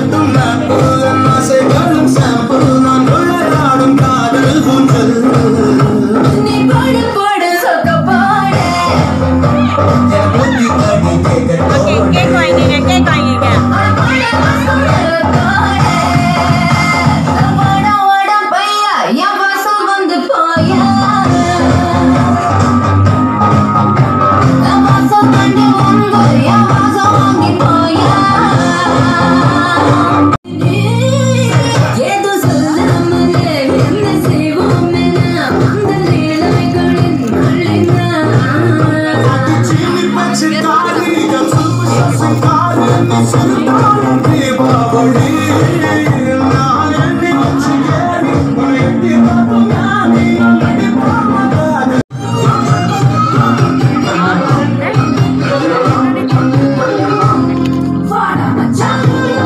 காட்டட்டும் apple என் ஆசைகளும் sample நான் உழலாடும் காதல் ஊஞ்சல் நீ போடு போடு சொக்க போடு என் புத்தி தனி கேட்கட்டும் கேக் வாங்கிங்க கேக் வாங்கிங்க ஏதோ சொல்லாமலே என்ன செய்வோம் என அந்த லீலைகளின் சீனி பச்சை காரி கசப்பு சசங்காரி நீ சுருட்டாலும் தீபாவளி நான் எண்ணி வச்சு ஏறி எட்டி பார்க்கும் ஞானி அடி பார்க்காது வாடா மச்சான்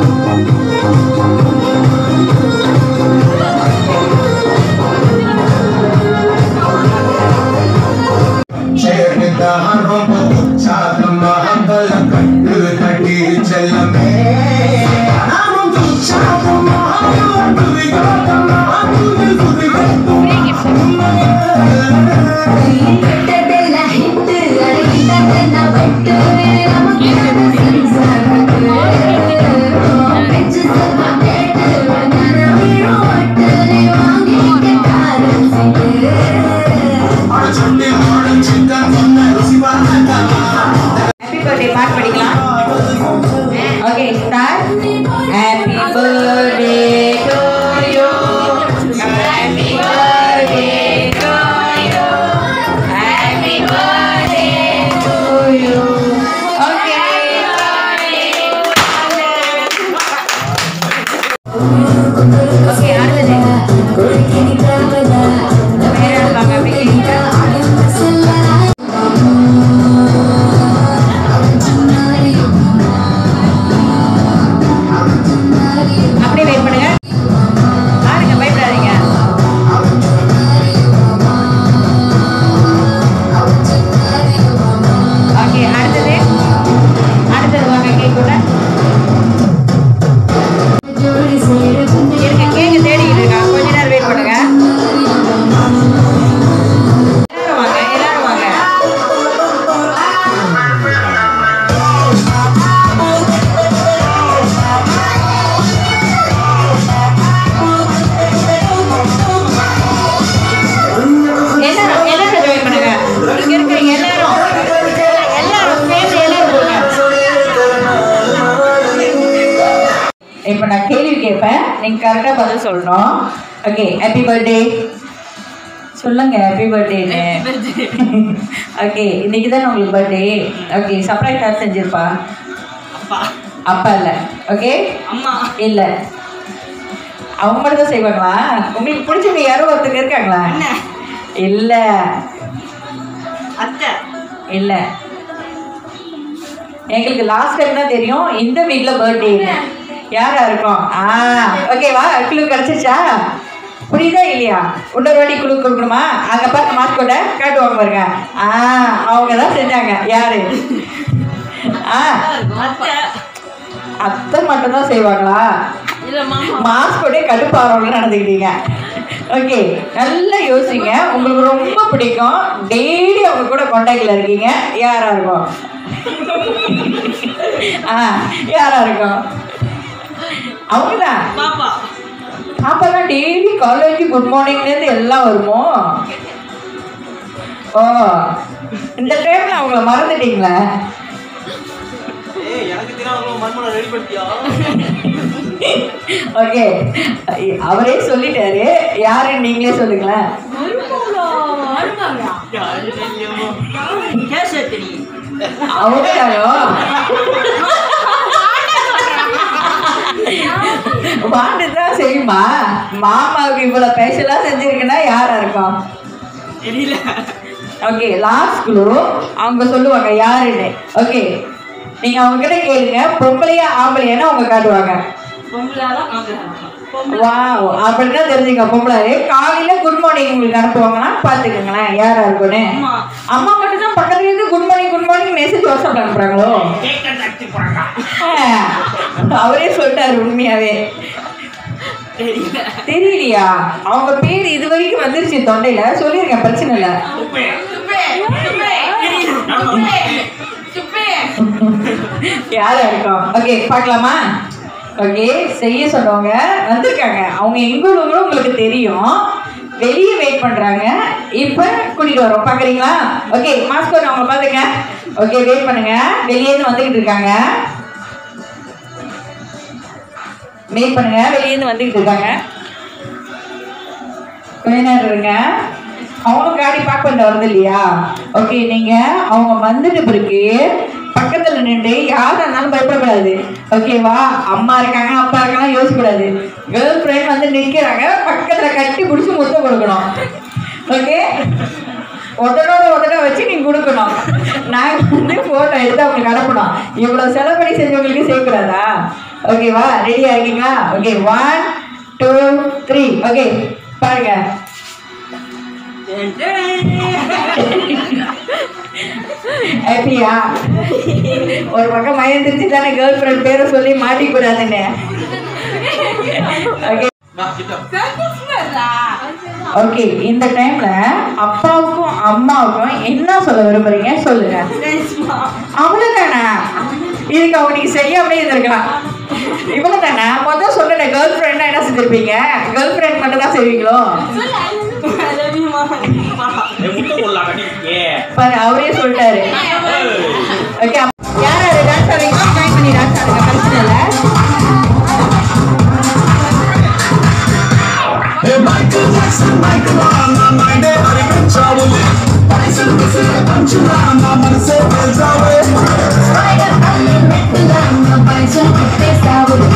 சேர்ந்துதான் ரொம்ப உற்சாகமாக பலம் கண்டு கட்டி செல்லமே நாமும் உற்சாகமாக துரிகாட்டமாக துரி துரிகாட்டமாக கிட்டதெல்லாம் ஹிட்டு அடங்கிட்டதெல்லாம் வெட்டு நமக்கு சென்சாருக்கு பெஞ்சு செல்வா கேட்டு நரவீழும் ஒட்டு நீ வாங்கிக்க காரம் சீட்டு சொல்லி மாடும் சிக்கன் சொன்ன சிவானந்தா ஹாப்பி பர்த்டே பாட்டு படிக்கலாம் okay start happy birthday to you happy birthday to you happy birthday to you okay okay அடுத்தது வேற வாங்க அப்படி அப்படியே வெயிட் பண்ணுங்க பாருங்க பயப்படாதீங்க ஓகே அடுத்தது அடுத்தது வாங்க கேக் கூட இருங்க கேக்கு தேடிக்கிட்டு இருக்காங்க கொஞ்ச நேரம் வெயிட் பண்ணுங்க எல்லாரும் வாங்க எல்லாரும் வாங்க எல்லாரும் எல்லாரும் ஜாயின் பண்ணுங்க இங்க இருக்கிறீங்க எல்லாரும் எல்லாரும் சேர்ந்து எல்லாரும் போங்க இப்போ நான் கேள்வி கேட்பேன் நீங்க கரெக்டா பதில் சொல்லணும் ஓகே ஹாப்பி பர்த்டே சொல்லுங்க ஹாப்பி பர்த்டேன்னு ஓகே இன்னைக்கு தான் உங்களுக்கு பர்த்டே ஓகே சர்ப்ரைஸ் யார் செஞ்சிருப்பா அப்பா அப்பா இல்லை ஓகே அம்மா இல்ல அவங்க மட்டும் தான் செய்வாங்களா உங்களுக்கு பிடிச்சவங்க யாரோ ஒருத்தர் இருக்காங்களா அண்ணன். இல்ல அத்தை இல்ல எங்களுக்கு லாஸ்ட் டைம் தான் தெரியும் இந்த வீட்ல பர்த்டே யாரா இருக்கும் ஆ ஓகேவா குழு கிடைச்சிச்சா புரியுதா இல்லையா இன்னொரு வாட்டி குழு கொடுக்கணுமா அங்க பாருங்க மாஸ்கோட காட்டுவாங்க பாருங்க ஆ அவங்க தான் செஞ்சாங்க யாரு ஆ அத்தை அத்தை மட்டும் தான் செய்வாங்களா இல்ல மாமா மாஸ்கோடே கடுப்பாகிறவங்க நடந்துக்கிட்டீங்க ஓகே நல்லா யோசிங்க உங்களுக்கு ரொம்ப பிடிக்கும் டெய்லி அவங்க கூட காண்டாக்டில் இருக்கீங்க யாரா இருக்கும் ஆ யாரா இருக்கும் அவங்கதான் பாப்பா பாப்பாலாம் டெய்லி காலேஜ் குட் மார்னிங்லேருந்து எல்லாம் வருமோ ஓ இந்த டைம்ல அவங்கள மறந்துட்டீங்களா ஏய் எனக்கு தெரியும் அவங்க மண்மனை ரெடி பண்ணிட்டியா ஓகே அவரே சொல்லிட்டாரு யாருன்னு நீங்களே சொல்லுங்களேன் கேஷ் எத்தனி அவங்களாயோ வாண்டு தான் செய்யுமா மாமாவுக்கு இவ்வளோ ஸ்பெஷலாக செஞ்சிருக்குன்னா யாரா இருக்கும் தெரியல ஓகே லாஸ்ட் குழு அவங்க சொல்லுவாங்க யாருன்னு ஓகே நீங்க அவங்க கிட்ட கேளுங்க பொம்பளையா ஆம்பளையான்னு அவங்க காட்டுவாங்க பொம்பளாலாம் ஆம்பளை பொம்பளை வா அப்படின்னா தெரிஞ்சுங்க பொம்பளை காலையில குட் மார்னிங் உங்களுக்கு அனுப்புவாங்கன்னா பாத்துக்கோங்களேன் யாரா இருக்கும்னு அம்மா. அம்மா மட்டும் தான் பக்கத்துல இருந்து good morning good morning message வாட்ஸ்அப்ல அனுப்புறாங்களோ ஆ, அவரே சொல்லிட்டாரு உண்மையாவே தெரியல தெரியலையா அவங்க பேர் இது வரைக்கும் வந்துருச்சு தொண்டையில சொல்லிருக்கேன் பிரச்சனை இல்ல சுப்பே சுப்பே சுப்பே சுப்பே யாரா இருக்கும் ஓகே பார்க்கலாமா ஓகே செய்ய சொன்னவங்க வந்திருக்காங்க அவங்க எங்க உள்ளவங்களும் உங்களுக்கு தெரியும் வெளியே வெயிட் பண்றாங்க இப்போ கூட்டிட்டு வரோம் பாக்குறீங்களா ஓகே மாஸ்க் ஒன்று அவங்க பாத்துங்க ஓகே வெயிட் பண்ணுங்க வெளியே இருந்து வந்துகிட்டு இருக்காங்க வெயிட் பண்ணுங்க வெளியே இருந்து வந்துகிட்டு இருக்காங்க கொஞ்ச நேரம் இருங்க அவங்களும் காடி பார்க்க வந்து வருது இல்லையா ஓகே நீங்க அவங்க வந்துட்டு பிறகு பக்கத்துல நின்று யாரா இருந்தாலும் பயப்படக்கூடாது ஓகேவா அம்மா இருக்காங்க அப்பா இருக்காங்க யோசிக்கக்கூடாது கேர்ள் ஃப்ரெண்ட் வந்து நிற்கிறாங்க பக்கத்துல கட்டி பிடிச்சி முத்தம் கொடுக்கணும் ஓகே உடனோட உடனே வச்சு நீங்க கொடுக்கணும் நாங்கள் வந்து ஃபோட்டோ எடுத்து அவங்களுக்கு அனுப்பணும் இவ்வளோ செலவு பண்ணி செஞ்சவங்களுக்கு செய்யக்கூடாதா ஓகேவா ரெடியா இருக்கீங்களா okay one two three okay பாருங்க ஹாப்பியா ஒரு பக்கம் மயம் திருச்சி தானே கேர்ள் ஃப்ரெண்ட் பேரை சொல்லி மாட்டிக்கூடாதுன்னு ஓகே ஓகே இந்த டைம்ல அப்பாவுக்கும் அம்மாவுக்கும் என்ன சொல்ல விரும்புறீங்க சொல்லுங்க அவ்வளவுதானா இதுக்கு அவங்க நீங்க செய்யாமலே இருந்திருக்கலாம் இவ்வளவு தானே முதல் சொல்லுங்க கேர்ள் ஃப்ரெண்ட்னா என்ன செஞ்சிருப்பீங்க கேர்ள் ஃப்ரெண்ட் மட்டும் தான் செய்வீங்களோ பாரு அவரே சொல்லிட்டாரு ஓகே யார் யாரு டான்ஸ் ஆடுறீங்க ஜாயின் பண்ணி டான்ஸ் ஆடுங்க பிரச்சனை இல்லை Hey, Michael Jackson, Michael, my mind, I'm in trouble. Tyson, this is a bunch of rhyme, I'm gonna say, well, Spider, I'm in the